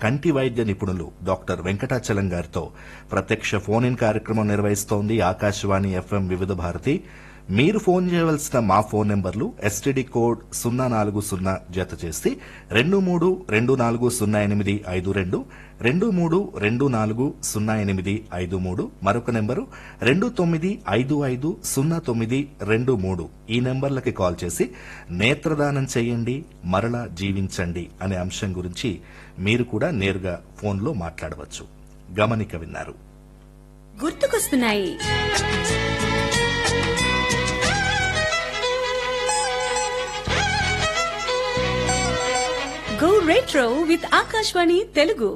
కంటి వైద్య నిపుణులు డాక్టర్ వెంకటాచలం గారితో ప్రత్యక్ష ఫోన్ ఇన్ కార్యక్రమం నిర్వహిస్తోంది ఆకాశవాణి ఎఫ్ఎం వివిధ భారతి మీరు ఫోన్ చేయవలసిన మా ఫోన్ నెంబర్లు ఎస్టీడీ కోడ్ సున్నా నాలుగు సున్నా జత చేసి రెండు మూడు రెండు నాలుగు సున్నా ఎనిమిది ఐదు రెండు రెండు మూడు రెండు నాలుగు సున్నా ఎనిమిది ఐదు మూడు మరొక నెంబరు రెండు తొమ్మిది ఐదు ఐదు సున్నా తొమ్మిది రెండు మూడు ఈ నెంబర్లకి కాల్ చేసి నేత్రదానం చేయండి మరలా జీవించండి అనే అంశం గురించి మీరు కూడా నేరుగా ఫోన్లో మాట్లాడవచ్చు గమనిక విన్నారు గుర్తుకొస్తున్నాయి go retro with Akashvani Telugu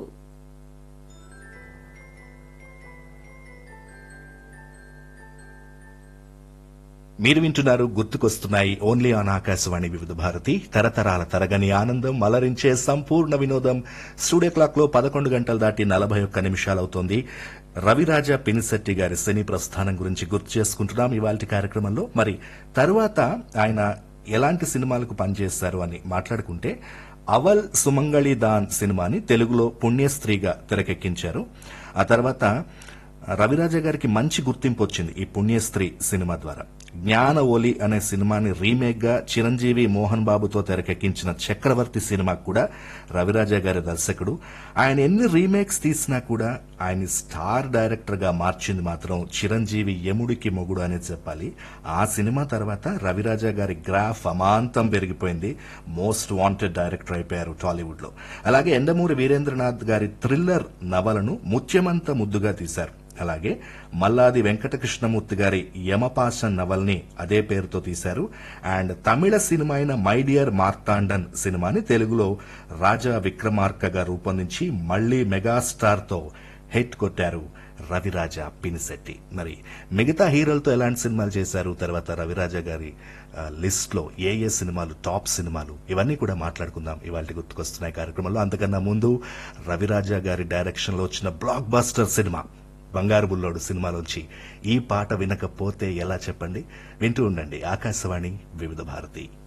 మీరు వింటున్నారు గుర్తుకొస్తున్నాయి ఓన్లీ ఆన్ ఆకాశవాణి వివిధ భారతి తరతరాల తరగని ఆనందం అలరించే సంపూర్ణ వినోదం స్టూడియో క్లాక్ లో పదకొండు గంటలు దాటి నలభై ఒక్క నిమిషాలవుతోంది రవిరాజ పినిశెట్టి గారి సినీ ప్రస్థానం గురించి గుర్తు చేసుకుంటున్నాం ఇవాళ కార్యక్రమంలో మరి తరువాత ఆయన ఎలాంటి సినిమాలకు పనిచేశారు అని మాట్లాడుకుంటే అవల్ సుమంగళి దాన్ సినిమాని తెలుగులో పుణ్యస్త్రీగా తెరకెక్కించారు ఆ తర్వాత రవిరాజ గారికి మంచి గుర్తింపు వచ్చింది ఈ పుణ్యస్త్రీ సినిమా ద్వారా జ్ఞాన ఓలి అనే సినిమాని రీమేక్ గా చిరంజీవి మోహన్ బాబుతో తెరకెక్కించిన చక్రవర్తి సినిమాకు కూడా రవిరాజ గారి దర్శకుడు ఆయన ఎన్ని రీమేక్స్ తీసినా కూడా ఆయన స్టార్ డైరెక్టర్ గా మార్చింది మాత్రం చిరంజీవి యముడికి మొగుడు అనే చెప్పాలి ఆ సినిమా తర్వాత రవిరాజ గారి గ్రాఫ్ అమాంతం పెరిగిపోయింది మోస్ట్ వాంటెడ్ డైరెక్టర్ అయిపోయారు టాలీవుడ్ లో అలాగే ఎండమూరి వీరేంద్రనాథ్ గారి థ్రిల్లర్ నవలను ముత్యమంత ముద్దుగా తీశారు అలాగే మల్లాది వెంకటకృష్ణమూర్తి గారి యమపాశ నవల్ని అదే పేరుతో తీశారు అండ్ తమిళ సినిమా అయిన మై డియర్ మార్తాండన్ సినిమాని తెలుగులో రాజా విక్రమార్కగా రూపొందించి మళ్లీ మెగాస్టార్ తో హిట్ కొట్టారు రవిరాజ పినిశెట్టి మరి మిగతా హీరోలతో ఎలాంటి సినిమాలు చేశారు తర్వాత రవిరాజ గారి లిస్ట్ లో ఏ ఏ సినిమాలు టాప్ సినిమాలు ఇవన్నీ కూడా మాట్లాడుకుందాం ఇవాళ గుర్తుకొస్తున్నాయి కార్యక్రమంలో అంతకన్నా ముందు రవిరాజ గారి డైరెక్షన్ లో వచ్చిన బ్లాక్ బస్టర్ సినిమా బంగారు బుల్లోడు సినిమాలోంచి ఈ పాట వినకపోతే ఎలా చెప్పండి వింటూ ఉండండి ఆకాశవాణి వివిధ భారతి